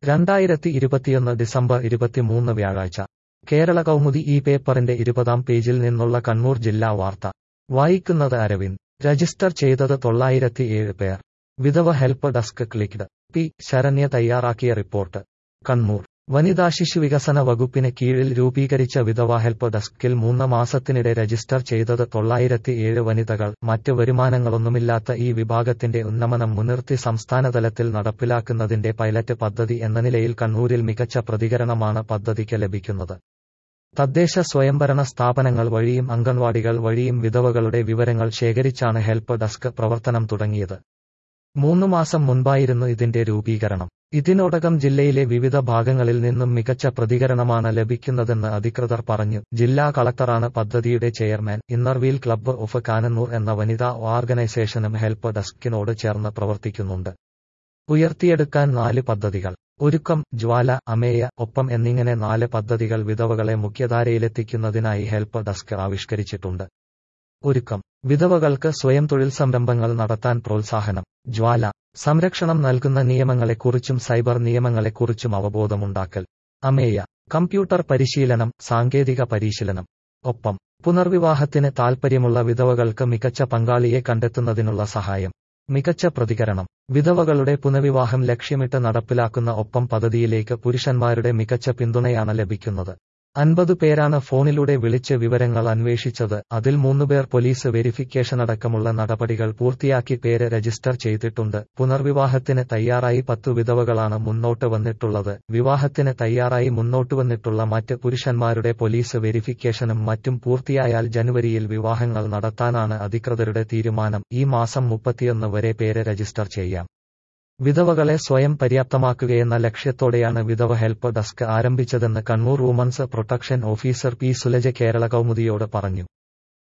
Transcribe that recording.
രണ്ടായിരത്തി ഇരുപത്തിയൊന്ന് ഡിസംബർ ഇരുപത്തിമൂന്ന് വ്യാഴാഴ്ച കേരള കൗമുദി ഈ പേപ്പറിന്റെ ഇരുപതാം പേജിൽ നിന്നുള്ള കണ്ണൂർ ജില്ലാ വാർത്ത വായിക്കുന്നത് അരവിന്ദ് രജിസ്റ്റർ ചെയ്തത് തൊള്ളായിരത്തിയേഴ് പേർ വിധവ help desk clicked P Saranya തയ്യാറാക്കിയ റിപ്പോർട്ട് കണ്ണൂർ വനിതാ ശിശു വികസന വകുപ്പിന് കീഴിൽ രൂപീകരിച്ച വിധവ ഹെൽപ്പ് ഡെസ്കിൽ മൂന്ന് മാസത്തിനിടെ രജിസ്റ്റർ ചെയ്തത് തൊള്ളായിരത്തിയേഴ് വനിതകൾ മറ്റ് വരുമാനങ്ങളൊന്നുമില്ലാത്ത ഈ വിഭാഗത്തിന്റെ ഉന്നമനം മുൻനിർത്തി സംസ്ഥാനതലത്തിൽ നടപ്പിലാക്കുന്നതിന്റെ പൈലറ്റ് പദ്ധതി എന്ന നിലയിൽ കണ്ണൂരിൽ മികച്ച പ്രതികരണമാണ് പദ്ധതിക്ക് ലഭിക്കുന്നത് തദ്ദേശ സ്വയംഭരണ സ്ഥാപനങ്ങൾ വഴിയും അംഗൻവാടികൾ വഴിയും വിധവകളുടെ വിവരങ്ങൾ ശേഖരിച്ചാണ് ഹെൽപ്പ് ഡെസ്ക് പ്രവർത്തനം തുടങ്ങിയത് മൂന്നു മാസം മുൻപായിരുന്നു ഇതിന്റെ രൂപീകരണം ഇതിനോടകം ജില്ലയിലെ വിവിധ ഭാഗങ്ങളിൽ നിന്നും മികച്ച പ്രതികരണമാണ് ലഭിക്കുന്നതെന്ന് അധികൃതർ പറഞ്ഞു ജില്ലാ കളക്ടറാണ് പദ്ധതിയുടെ chairman Inner Wheel club of Cannanore എന്ന വനിതാ ഓർഗനൈസേഷനും ഹെൽപ്പ് ഡെസ്കിനോട് ചേർന്ന് പ്രവർത്തിക്കുന്നുണ്ട് ഉയർത്തിയെടുക്കാൻ നാല് പദ്ധതികൾ ഒരുക്കം ജ്വാല അമേയ ഒപ്പം എന്നിങ്ങനെ നാല് പദ്ധതികൾ വിധവകളെ മുഖ്യധാരയിലെത്തിക്കുന്നതിനായി ഹെൽപ്പ് ഡെസ്ക് ആവിഷ്കരിച്ചിട്ടുണ്ട് ഒരുക്കം വിധവകൾക്ക് സ്വയം തൊഴിൽ സംരംഭങ്ങൾ നടത്താൻ പ്രോത്സാഹനം ജ്വാല സംരക്ഷണം നൽകുന്ന നിയമങ്ങളെക്കുറിച്ചും സൈബർ നിയമങ്ങളെക്കുറിച്ചും അവബോധമുണ്ടാക്കൽ അമേയ കമ്പ്യൂട്ടർ പരിശീലനം സാങ്കേതിക പരിശീലനം ഒപ്പം പുനർവിവാഹത്തിന് താൽപ്പര്യമുള്ള വിധവകൾക്ക് മികച്ച പങ്കാളിയെ കണ്ടെത്തുന്നതിനുള്ള സഹായം മികച്ച പ്രതികരണം വിധവകളുടെ പുനർവിവാഹം ലക്ഷ്യമിട്ട് നടപ്പിലാക്കുന്ന ഒപ്പം പദ്ധതിയിലേക്ക് പുരുഷന്മാരുടെ മികച്ച പിന്തുണയാണ് ലഭിക്കുന്നത് അൻപത് പേരാണ് ഫോണിലൂടെ വിളിച്ച് വിവരങ്ങൾ അന്വേഷിച്ചത് അതിൽ മൂന്നുപേർ പോലീസ് വെരിഫിക്കേഷൻ അടക്കമുള്ള നടപടികൾ പൂർത്തിയാക്കി പേര് രജിസ്റ്റർ ചെയ്തിട്ടുണ്ട് പുനർവിവാഹത്തിന് തയ്യാറായി പത്തു വിധവകളാണ് മുന്നോട്ട് വന്നിട്ടുള്ളത് വിവാഹത്തിന് തയ്യാറായി മുന്നോട്ട് വന്നിട്ടുള്ള മറ്റ് പുരുഷന്മാരുടെ പോലീസ് വെരിഫിക്കേഷനും മറ്റും പൂർത്തിയായാൽ ജനുവരിയിൽ വിവാഹങ്ങൾ നടത്താനാണ് അധികൃതരുടെ തീരുമാനം ഈ മാസം മുപ്പത്തിയൊന്ന് വരെ പേര് രജിസ്റ്റർ ചെയ്യാം വിധവകളെ സ്വയം പര്യാപ്തമാക്കുകയെന്ന ലക്ഷ്യത്തോടെയാണ് വിധവ ഹെൽപ്പ് ഡെസ്ക് ആരംഭിച്ചതെന്ന് Kannur women's protection officer P Sulaja Kerala കൗമുദിയോട് പറഞ്ഞു